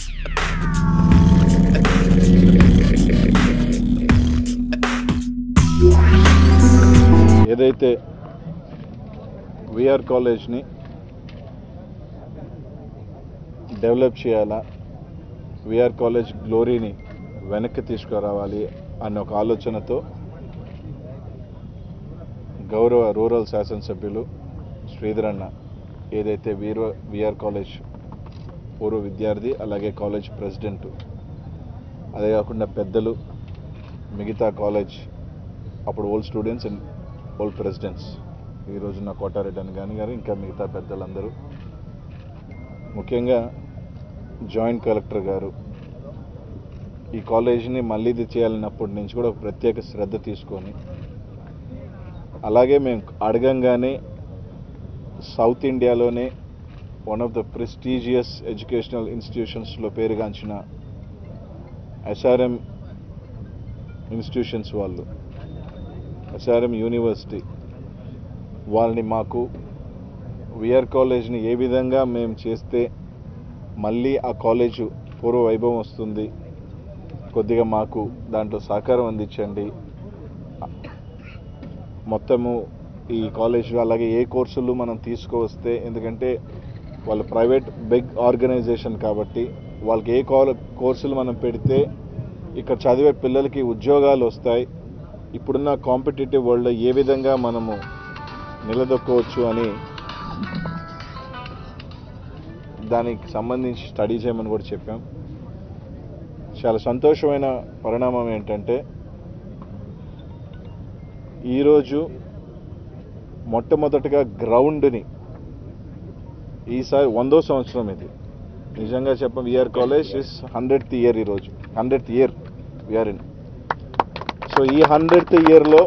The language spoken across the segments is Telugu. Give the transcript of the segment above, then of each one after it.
ఏదైతే విఆర్ కాలేజ్ని డెవలప్ చేయాలా విఆర్ కాలేజ్ గ్లోరీని వెనక్కి తీసుకురావాలి అన్న ఒక ఆలోచనతో గౌరవ రూరల్ శాసనసభ్యులు శ్రీధర్ అన్న ఏదైతే వీర విఆర్ కాలేజ్ పూర్వ విద్యార్థి అలాగే కాలేజ్ ప్రెసిడెంట్ అదే కాకుండా పెద్దలు మిగతా కాలేజ్ అప్పుడు old students and old presidents ఈ రోజున కోటారెడ్డి అని కానీ గారు ఇంకా మిగతా పెద్దలందరూ ముఖ్యంగా జాయింట్ కలెక్టర్ గారు ఈ కాలేజీని మళ్ళీ ఇది చేయాలన్నప్పటి నుంచి కూడా ఒక ప్రత్యేక శ్రద్ధ తీసుకొని అలాగే మేము అడగంగానే సౌత్ ఇండియాలోనే one of the prestigious educational ఇన్స్టిట్యూషన్స్లో పేరుగాంచిన ఎస్ఆర్ఎం ఇన్స్టిట్యూషన్స్ వాళ్ళు ఎస్ఆర్ఎం యూనివర్సిటీ వాళ్ళని మాకు విఆర్ కాలేజ్ని ఏ విధంగా మేము చేస్తే మళ్ళీ ఆ కాలేజు పూర్వ వైభవం వస్తుంది కొద్దిగా మాకు దాంట్లో సహకారం అందించండి మొత్తము ఈ కాలేజ్లో అలాగే ఏ కోర్సులు మనం తీసుకువస్తే ఎందుకంటే వాళ్ళు ప్రైవేట్ బిగ్ ఆర్గనైజేషన్ కాబట్టి వాళ్ళకి ఏ కాల కోర్సులు మనం పెడితే ఇక్కడ చదివే పిల్లలకి ఉద్యోగాలు వస్తాయి ఇప్పుడున్న కాంపిటేటివ్ వరల్డ్లో ఏ విధంగా మనము నిలదొక్కవచ్చు అని దానికి సంబంధించి స్టడీ చేయమని కూడా చెప్పాం చాలా సంతోషమైన పరిణామం ఏంటంటే ఈరోజు మొట్టమొదటిగా గ్రౌండ్ని ఈసారి వందో సంవత్సరం ఇది నిజంగా చెప్పం VR college is hundredth year ఈరోజు hundredth year VR in so ఈ హండ్రెడ్త్ ఇయర్లో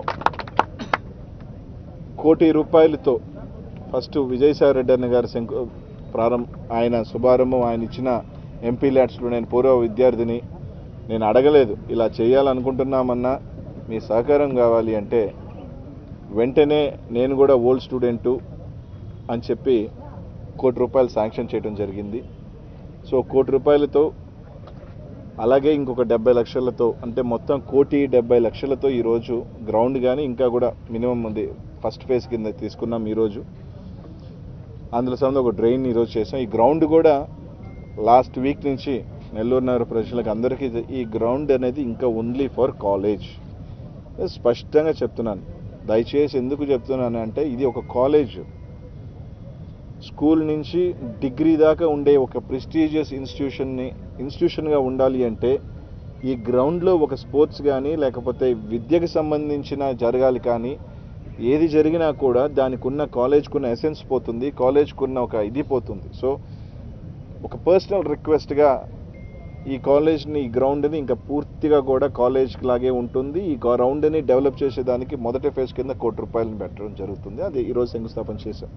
కోటి రూపాయలతో ఫస్ట్ విజయసాయి రెడ్డి అన్న గారి శంకు ప్రారంభ ఆయన శుభారంభం ఆయన ఇచ్చిన ఎంపీ ల్యాడ్స్లో నేను పూర్వ విద్యార్థిని నేను అడగలేదు ఇలా చేయాలనుకుంటున్నామన్నా మీ సహకారం కావాలి అంటే వెంటనే నేను కూడా ఓల్డ్ స్టూడెంటు అని చెప్పి కోటి రూపాయలు శాంక్షన్ చేయడం జరిగింది సో కోటి రూపాయలతో అలాగే ఇంకొక డెబ్బై లక్షలతో అంటే మొత్తం కోటి డెబ్బై లక్షలతో ఈరోజు గ్రౌండ్ కానీ ఇంకా కూడా మినిమం ఉంది ఫస్ట్ ఫేజ్ కింద తీసుకున్నాం ఈరోజు అందులో సంబంధం ఒక డ్రైన్ ఈరోజు చేసాం ఈ గ్రౌండ్ కూడా లాస్ట్ వీక్ నుంచి నెల్లూరు నగర ప్రజలకు అందరికీ ఇది- ఈ గ్రౌండ్ అనేది ఇంకా ఓన్లీ ఫర్ కాలేజ్ స్పష్టంగా చెప్తున్నాను దయచేసి ఎందుకు చెప్తున్నాను అంటే ఇది ఒక కాలేజ్ స్కూల్ నుంచి డిగ్రీ దాకా ఉండే ఒక ప్రెస్టీజియస్ ఇన్స్టిట్యూషన్ని ఇన్స్టిట్యూషన్గా ఉండాలి అంటే ఈ గ్రౌండ్లో ఒక స్పోర్ట్స్ కానీ లేకపోతే విద్యకు సంబంధించిన జరగాలి కానీ ఏది జరిగినా కూడా దానికి ఉన్న కాలేజ్కున్న ఎసెన్స్ పోతుంది కాలేజ్కున్న ఒక ఇది పోతుంది సో ఒక పర్సనల్ రిక్వెస్ట్గా ఈ కాలేజ్ని ఈ గ్రౌండ్ని ఇంకా పూర్తిగా కూడా కాలేజ్ లాగే ఉంటుంది ఈ గ్రౌండ్ని డెవలప్ చేసేదానికి మొదటి ఫేజ్ కింద కోటి రూపాయలను పెట్టడం జరుగుతుంది అది ఈరోజు శంకుస్థాపన చేశాం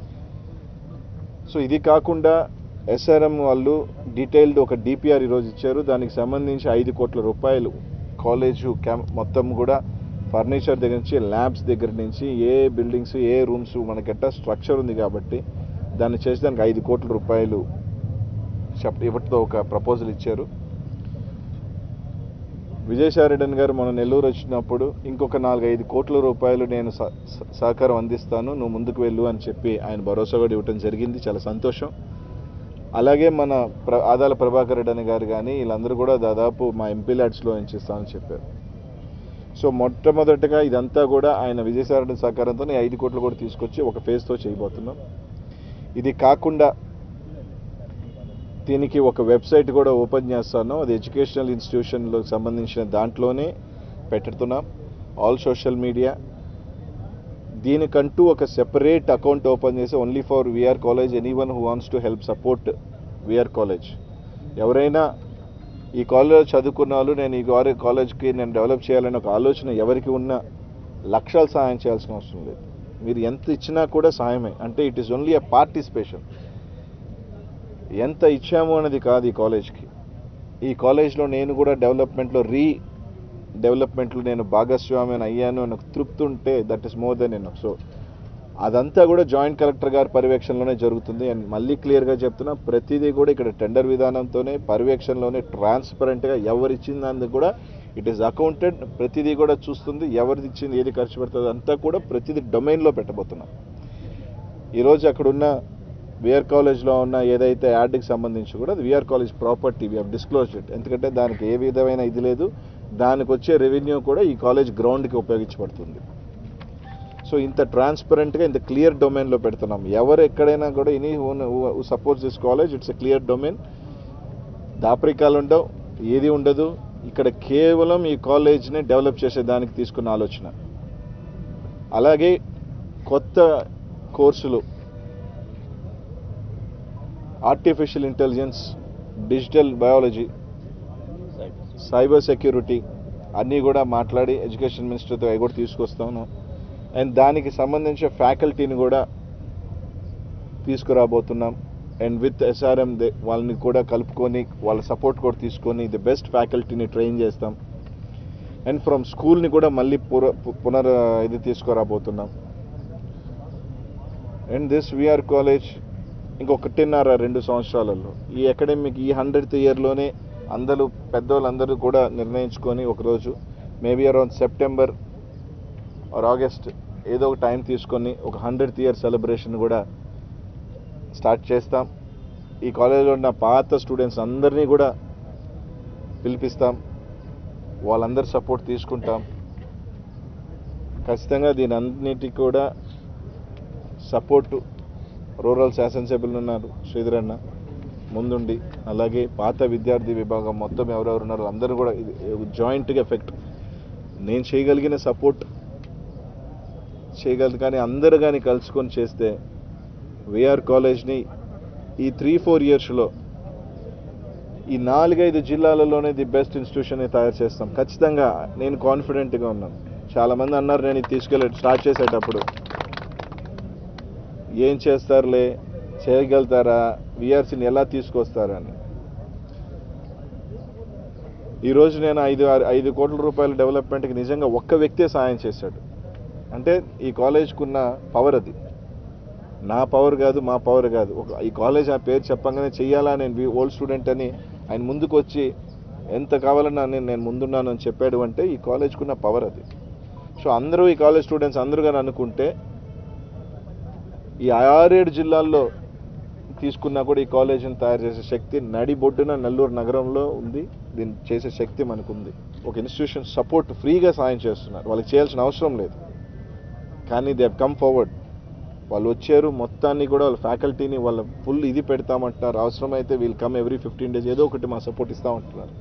సో ఇది కాకుండా ఎస్ఆర్ఎం వాళ్ళు డీటెయిల్డ్ ఒక డిపిఆర్ ఈరోజు ఇచ్చారు దానికి సంబంధించి ఐదు కోట్ల రూపాయలు కాలేజు క్యాంప్ మొత్తం కూడా ఫర్నిచర్ దగ్గర నుంచి ల్యాబ్స్ దగ్గర నుంచి ఏ బిల్డింగ్స్ ఏ రూమ్స్ మనకెట్టా స్ట్రక్చర్ ఉంది కాబట్టి దాన్ని చేసేదానికి ఐదు కోట్ల రూపాయలు చెప్ ఇవ్వటంతో ఒక ప్రపోజల్ ఇచ్చారు విజయసాయిరెడ్డి గారు మన నెల్లూరు వచ్చినప్పుడు ఇంకొక నాలుగు ఐదు కోట్ల రూపాయలు నేను సహ- సహ- సహకారం అందిస్తాను నువ్వు ముందుకు వెళ్ళు అని చెప్పి ఆయన భరోసా కూడా ఇవ్వటం జరిగింది చాలా సంతోషం అలాగే మన ప్ర ఆదాల ప్రభాకర్ రెడ్డి అని గారు కానీ వీళ్ళందరూ కూడా దాదాపు మా ఎంపీ ల్యాడ్స్లో నుంచి ఇస్తామని చెప్పారు సో మొట్టమొదటిగా ఇదంతా కూడా ఆయన విజయసాయిరెడ్డి సహకారంతో ఈ ఐదు కోట్లు కూడా తీసుకొచ్చి ఒక ఫేజ్తో చేయబోతున్నాం ఇది కాకుండా దీనికి ఒక వెబ్సైట్ కూడా ఓపెన్ చేస్తాను అది ఎడ్యుకేషనల్ ఇన్స్టిట్యూషన్లకు సంబంధించిన దాంట్లోనే పెట్టుతున్నాం ఆల్ సోషల్ మీడియా దీనికంటూ ఒక సెపరేట్ అకౌంట్ ఓపెన్ చేసి only for VR college anyone who wants to help support VR college ఎవరైనా ఈ కాలేజ్ చదువుకున్న వాళ్ళు నేను ఈ గారి కాలేజ్కి నేను డెవలప్ చేయాలనే ఒక ఆలోచన ఎవరికి ఉన్నా లక్షలు సహాయం చేయాల్సిన అవసరం లేదు మీరు ఎంత ఇచ్చినా కూడా సహాయమే అంటే it is only a participation ఎంత ఇచ్చాము అనేది కాదు ఈ కాలేజ్కి ఈ కాలేజ్లో నేను కూడా డెవలప్మెంట్లో రీ డెవలప్మెంట్లో నేను భాగస్వామ్యం అయ్యాను అని ఒక తృప్తి ఉంటే దట్ ఈస్ మోర్ దెన్ ఎన్ సో అదంతా కూడా జాయింట్ కలెక్టర్ గారి పర్యవేక్షణలోనే జరుగుతుంది అండ్ మళ్ళీ క్లియర్గా చెప్తున్నా ప్రతిదీ కూడా ఇక్కడ టెండర్ విధానంతోనే పర్యవేక్షణలోనే ట్రాన్స్పరెంట్గా ఎవరు ఇచ్చిన దానికి కూడా ఇట్ ఈస్ అకౌంటెడ్ ప్రతిదీ కూడా చూస్తుంది ఎవరిది ఇచ్చింది ఏది ఖర్చు పెడుతుంది అంతా కూడా ప్రతిదీ డొమైన్లో పెట్టబోతున్నాం ఈరోజు అక్కడున్న విఆర్ కాలేజ్లో ఉన్న ఏదైతే యాడ్కి సంబంధించి కూడా అది VR college property we disclose it ఎందుకంటే దానికి ఏ విధమైన ఇది లేదు దానికి వచ్చే రెవెన్యూ కూడా ఈ కాలేజ్ గ్రౌండ్కి ఉపయోగించబడుతుంది సో ఇంత ట్రాన్స్పరెంట్గా ఇంత క్లియర్ డొమైన్లో పెడుతున్నాం ఎవరు ఎక్కడైనా కూడా any suppose this college it's a clear domain దాపరికాలు ఉండవు ఏది ఉండదు ఇక్కడ కేవలం ఈ కాలేజ్ని డెవలప్ చేసే దానికి తీసుకున్న ఆలోచన అలాగే కొత్త కోర్సులు artificial intelligence digital biology cyber security అన్నీ కూడా మాట్లాడి ఎడ్యుకేషన్ మినిస్టర్తో అవి కూడా తీసుకొస్తాను అండ్ దానికి సంబంధించిన ఫ్యాకల్టీని కూడా తీసుకురాబోతున్నాం అండ్ విత్ ఎస్ఆర్ఎం వాళ్ళని కూడా కలుపుకొని వాళ్ళ సపోర్ట్ కూడా తీసుకొని ది బెస్ట్ ఫ్యాకల్టీని ట్రైన్ చేస్తాం అండ్ ఫ్రమ్ స్కూల్ని కూడా మళ్ళీ పుర పునర్ ఇది తీసుకురాబోతున్నాం అండ్ దిస్ విఆర్ కాలేజ్ ఇంకొకటిన్నర రెండు సంవత్సరాలలో ఈ అకాడమిక్ ఈ హండ్రెడ్త్ ఇయర్లోనే అందరూ పెద్దోళ్ళందరూ కూడా నిర్ణయించుకొని ఒకరోజు maybe around September or August ఏదో ఒక టైం తీసుకొని ఒక హండ్రెడ్త్ ఇయర్ సెలబ్రేషన్ కూడా స్టార్ట్ చేస్తాం ఈ కాలేజీలో ఉన్న పాత స్టూడెంట్స్ అందరినీ కూడా పిలిపిస్తాం వాళ్ళందరి సపోర్ట్ తీసుకుంటాం ఖచ్చితంగా దీని అన్నిటికీ కూడా సపోర్టు రూరల్ శాసనసభ్యులు ఉన్నారు శ్రీధర్ అన్న ముందుండి అలాగే పాత విద్యార్థి విభాగం మొత్తం ఎవరెవరు ఉన్నారో అందరూ కూడా ఇది జాయింట్గా ఎఫెక్ట్ నేను చేయగలిగిన సపోర్ట్ చేయగలదు కానీ అందరూ కానీ కలుసుకొని చేస్తే విఆర్ కాలేజ్ని ఈ త్రీ ఫోర్ ఇయర్స్లో ఈ నాలుగైదు జిల్లాలలోనే ది బెస్ట్ ఇన్స్టిట్యూషన్ని తయారు చేస్తాం ఖచ్చితంగా నేను కాన్ఫిడెంట్గా ఉన్నాను చాలామంది అన్నారు నేను ఇది తీసుకెళ్ళి స్టార్ట్ చేసేటప్పుడు ఏం చేస్తారులే చేయగలుగుతారా విఆర్సీని ఎలా తీసుకొస్తారని ఈరోజు నేను ఐదు ఆరు- ఐదు కోట్ల రూపాయల డెవలప్మెంట్కి నిజంగా ఒక్క వ్యక్తే సాయం చేశాడు అంటే ఈ కాలేజ్కున్న పవర్ అది నా పవర్ కాదు మా పవర్ కాదు ఒక ఈ కాలేజ్ ఆ పేరు చెప్పంగానే చెయ్యాలా నేను ఓల్డ్ స్టూడెంట్ అని ఆయన ముందుకు వచ్చి ఎంత కావాలన్నా నేను నేను ముందున్నాను అని చెప్పాడు అంటే ఈ కాలేజ్కున్న పవర్ అది సో అందరూ ఈ కాలేజ్ స్టూడెంట్స్ అందరూ కానీ అనుకుంటే ఈ ఆరేడు జిల్లాల్లో తీసుకున్నా కూడా ఈ కాలేజీని తయారు చేసే శక్తి నడిబొడ్డున నెల్లూరు నగరంలో ఉంది దీన్ని చేసే శక్తి మనకు ఉంది ఒక ఇన్స్టిట్యూషన్ సపోర్ట్ ఫ్రీగా సాయం చేస్తున్నారు వాళ్ళకి చేయాల్సిన అవసరం లేదు కానీ దే కమ్ ఫార్వర్డ్ వాళ్ళు వచ్చారు మొత్తాన్ని కూడా వాళ్ళ ఫ్యాకల్టీని వాళ్ళ ఫుల్ ఇది పెడతామంటున్నారు అవసరమైతే వీళ్ళు కమ్ ఎవ్రీ ఫిఫ్టీన్ డేస్ ఏదో ఒకటి మా సపోర్ట్ ఇస్తామంటున్నారు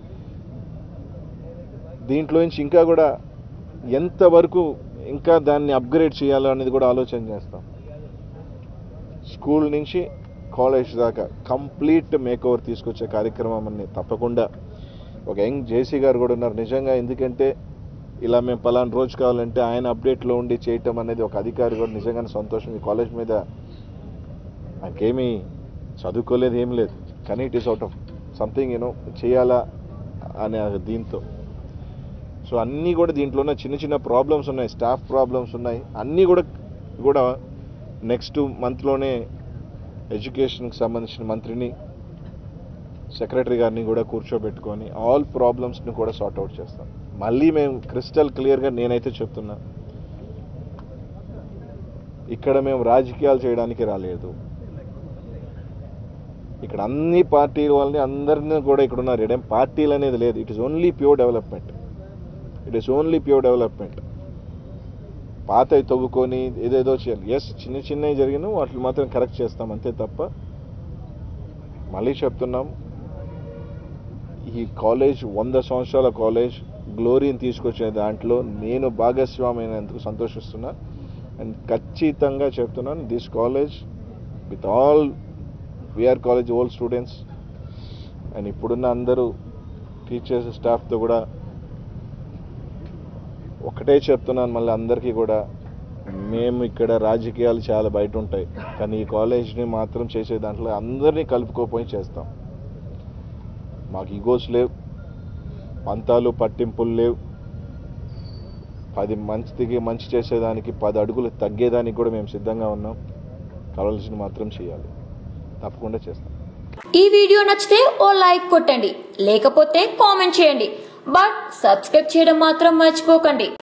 దీంట్లో నుంచి ఇంకా కూడా ఎంతవరకు ఇంకా దాన్ని అప్గ్రేడ్ చేయాలో అనేది కూడా ఆలోచన చేస్తాం స్కూల్ నుంచి కాలేజ్ దాకా కంప్లీట్ మేక్ ఓవర్ తీసుకొచ్చే కార్యక్రమం అని తప్పకుండా ఒక యంగ్ జేసీ గారు కూడా ఉన్నారు నిజంగా ఎందుకంటే ఇలా మేము పలానా రోజు కావాలంటే ఆయన అప్డేట్లో ఉండి చేయటం అనేది ఒక అధికారి కూడా నిజంగానే సంతోషం ఈ కాలేజ్ మీద నాకేమీ చదువుకోలేదు ఏం లేదు కానీ it is out of something you know చేయాలా అనే దీంతో సో అన్నీ కూడా దీంట్లో ఉన్న చిన్న చిన్న ప్రాబ్లమ్స్ ఉన్నాయి స్టాఫ్ ప్రాబ్లమ్స్ ఉన్నాయి అన్నీ కూడా కూడా నెక్స్ట్ మంత్లోనే ఎడ్యుకేషన్కి సంబంధించిన మంత్రిని సెక్రటరీ గారిని కూడా కూర్చోబెట్టుకొని ఆల్ ప్రాబ్లమ్స్ని కూడా సార్ట్ అవుట్ చేస్తాం మళ్ళీ మేము క్రిస్టల్ క్లియర్గా నేనైతే చెప్తున్నా ఇక్కడ మేము రాజకీయాలు చేయడానికి రాలేదు ఇక్కడ అన్ని పార్టీల వాళ్ళని అందరినీ కూడా ఇక్కడ ఉన్నారు ఇక్కడేం పార్టీలు అనేది లేదు it is only pure development it is only pure development పాతవి తవ్వుకొని ఏదేదో చేయాలి ఎస్ చిన్న చిన్నవి జరిగిన వాటిని మాత్రం కరెక్ట్ చేస్తాం అంతే తప్ప మళ్ళీ చెప్తున్నాం ఈ కాలేజ్ వంద సంవత్సరాల కాలేజ్ గ్లోరీని తీసుకొచ్చే దాంట్లో నేను భాగస్వామైనందుకు సంతోషిస్తున్నా అండ్ ఖచ్చితంగా చెప్తున్నాను this college with all VR college old students and ఇప్పుడున్న అందరూ టీచర్స్ స్టాఫ్తో కూడా ఒకటే చెప్తున్నాను మళ్ళీ అందరికీ కూడా మేము ఇక్కడ రాజకీయాలు చాలా బయట ఉంటాయి కానీ ఈ కాలేజ్ని మాత్రం చేసే దాంట్లో అందరినీ కలుపుకోపోయి చేస్తాం మాకు ఈగోస్ లేవు పంతాలు పట్టింపులు లేవు పది మంచికి మంచి చేసేదానికి పది అడుగులు తగ్గేదానికి కూడా మేము సిద్ధంగా ఉన్నాం కావాల్సిన మాత్రం చేయాలి తప్పకుండా చేస్తాం ఈ వీడియో నచ్చితే ఓ లైక్ కొట్టండి లేకపోతే కామెంట్ చేయండి బట్ సబ్స్క్రైబ్ చేయడం మాత్రం మర్చిపోకండి